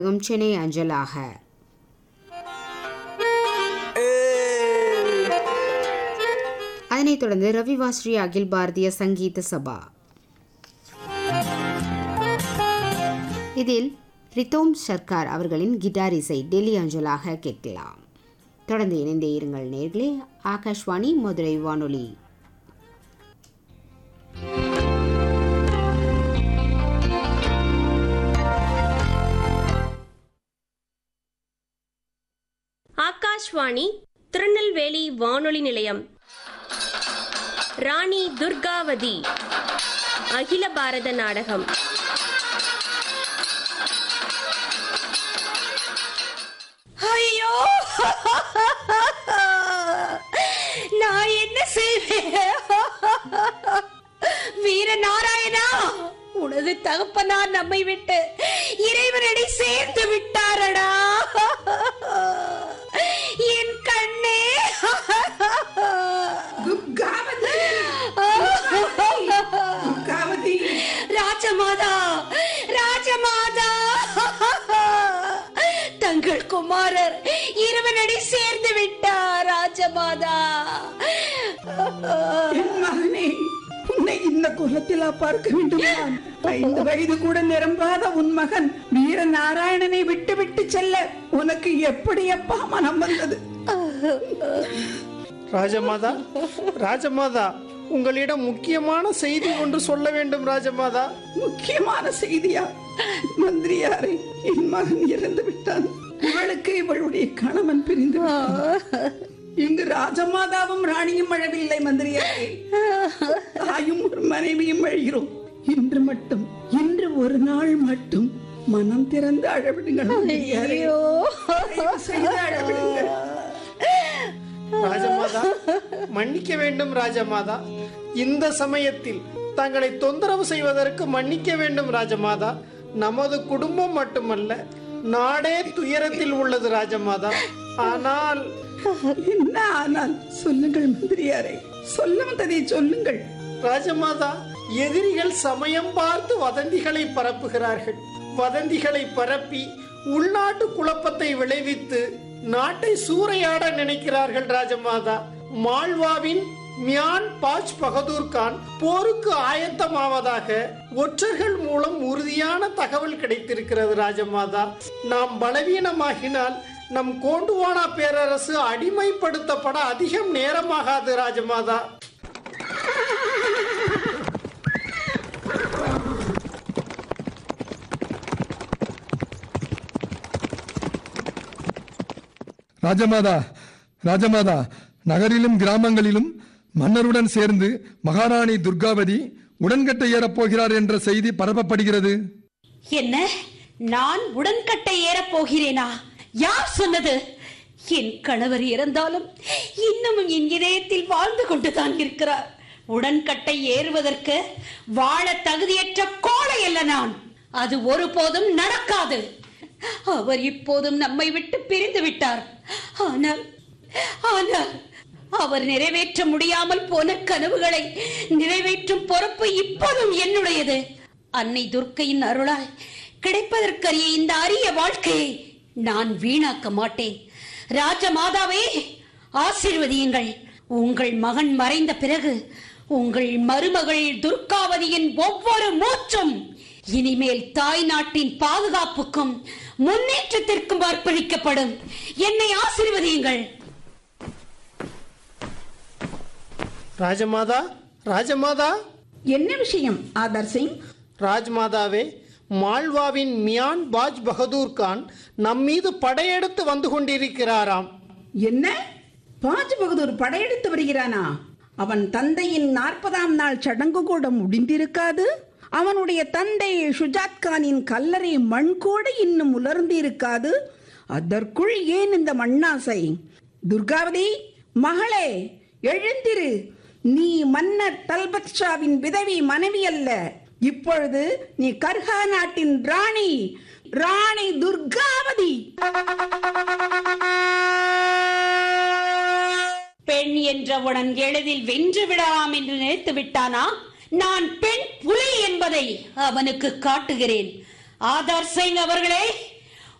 தமிழகம் சென்னை அஞ்சலாக அதனைத் தொடர்ந்து ரவிவாஸ்ரீ அகில் பாரதிய சங்கீத சபா இதில் ரித்தோம் சர்க்கார் அவர்களின் கிட்டார் இசை டெல்லி அஞ்சலாக கேட்கலாம் தொடர்ந்து இணைந்தே இருங்கள் நேர்களே ஆகாஷ்வாணி மதுரை வானொலி ஆகாஷ்வாணி திருநெல்வேலி வானொலி நிலையம் ராணி துர்காவதி அகில பாரத நாடகம் ஐயோ நான் என்ன செய்வேன் வீர நாராயணா உனது தகப்பனார் நம்மை விட்டு இறைவனடி சேர்ந்து விட்டாரடா என் கண்ணே துர்காவதி துர்காவதி ராஜமாதா ராஜமாதா தங்கள் குமாரர் இறைவனடி சேர்ந்து விட்டார் ராஜமாதா என் மகனே உன்னை இந்த குலத்திலா பார்க்க வேண்டும் நான்? ஐந்து வயது கூட நிரம்பாத உன் மகன் வீர நாராயணனை விட்டு விட்டு செல்ல உனக்கு எப்படி அப்பா மனம் வந்தது ராஜமாதா ராஜமாதா உங்களிடம் முக்கியமான செய்தி ஒன்று சொல்ல வேண்டும் ராஜமாதா முக்கியமான செய்தியா மந்திரியாரே என் மகன் இறந்து விட்டான் இவளுக்கு இவளுடைய கணவன் பிரிந்து விட்டான். இங்கு ராஜமாதாவும் ராணியும் அழவில்லை மந்திரியாரே தாயும் ஒரு மனைவியும் அழுகிறோம் இன்று மட்டும் இன்று ஒரு நாள் மட்டும் மனம் திறந்து அழவிடுங்கள் மந்திரியாரே. தயவு செய்து அழவிடுங்கள் ராஜமாதா மன்னிக்க வேண்டும் ராஜமாதா இந்த சமயத்தில் தங்களை தொந்தரவு செய்வதற்கு மன்னிக்க வேண்டும் ராஜமாதா நமது குடும்பம் மட்டுமல்ல நாடே துயரத்தில் உள்ளது ராஜமாதா ஆனால் என்ன ஆனால் சொல்லுங்கள் மந்திரியாரே சொல்ல வந்ததை சொல்லுங்கள் ராஜமாதா எதிரிகள் சமயம் பார்த்து வதந்திகளை பரப்புகிறார்கள் வதந்திகளை பரப்பி உள்நாட்டு குழப்பத்தை விளைவித்து நாட்டை சூறையாட நினைக்கிறார்கள் ராஜமாதா மால்வாவின் மியான் பாஜ் பகதூர் கான் போருக்கு ஆயத்தமாவதாக ஒற்றர்கள் மூலம் உறுதியான தகவல் கிடைத்திருக்கிறது ராஜமாதா நாம் பலவீனமாகினால் நம் கோண்டுவானா பேரரசு அடிமைப்படுத்தப்பட அதிகம் நேரமாகாது ராஜமாதா ராஜமாதா ராஜமாதா நகரிலும் கிராமங்களிலும் மன்னருடன் சேர்ந்து மகாராணி துர்காவதி உடன்கட்டை ஏறப் போகிறார் என்ற செய்தி பரப்பப்படுகிறது என்ன நான் உடன்கட்டை ஏறப் போகிறேனா யார் சொன்னது என் கணவர் இறந்தாலும் இன்னமும் என் இதயத்தில் வாழ்ந்து கொண்டுதான் இருக்கிறார் உடன்கட்டை ஏறுவதற்கு வாழ தகுதியற்ற கோழை அல்ல நான் அது ஒருபோதும் நடக்காது அவர் இப்போதும் நம்மை விட்டு பிரிந்து விட்டார் ஆனால் ஆனால் அவர் நிறைவேற்ற முடியாமல் போன கனவுகளை நிறைவேற்றும் பொறுப்பு இப்போதும் என்னுடையது அன்னை துர்க்கையின் அருளால் கிடைப்பதற்கரிய இந்த அரிய வாழ்க்கையை நான் வீணாக்க மாட்டேன் ராஜமாதாவே ஆசீர்வதியுங்கள் உங்கள் மகன் மறைந்த பிறகு உங்கள் மருமகள் துர்காவதியின் ஒவ்வொரு மூச்சும் இனிமேல் தாய் நாட்டின் பாதுகாப்புக்கும் முன்னேற்றத்திற்கும் அர்ப்பணிக்கப்படும் என்னை ஆசீர்வதியுங்கள் ராஜமாதா ராஜமாதா என்ன விஷயம் ஆதர் சிங் ராஜ்மாதாவே மால்வாவின் மியான் பாஜ் பகதூர் கான் நம் மீது படையெடுத்து வந்து கொண்டிருக்கிறாராம் என்ன பாஜ் பகதூர் படையெடுத்து வருகிறானா அவன் தந்தையின் நாற்பதாம் நாள் சடங்கு கூட முடிந்திருக்காது அவனுடைய தந்தை ஷுஜாத் கானின் கல்லறை மண் கூட இன்னும் உலர்ந்து இருக்காது அதற்குள் ஏன் இந்த மண்ணாசை துர்காவதி மகளே எழுந்திரு நீ மன்னர் தல்பத் ஷாவின் விதவி மனைவி அல்ல இப்பொழுது நீ கர்ஹா நாட்டின் ராணி ராணி துர்காவதி பெண் என்றவுடன் எளிதில் வென்று விடலாம் என்று நினைத்து விட்டானா நான் பெண் புலி என்பதை அவனுக்கு காட்டுகிறேன் ஆதார் சிங் அவர்களே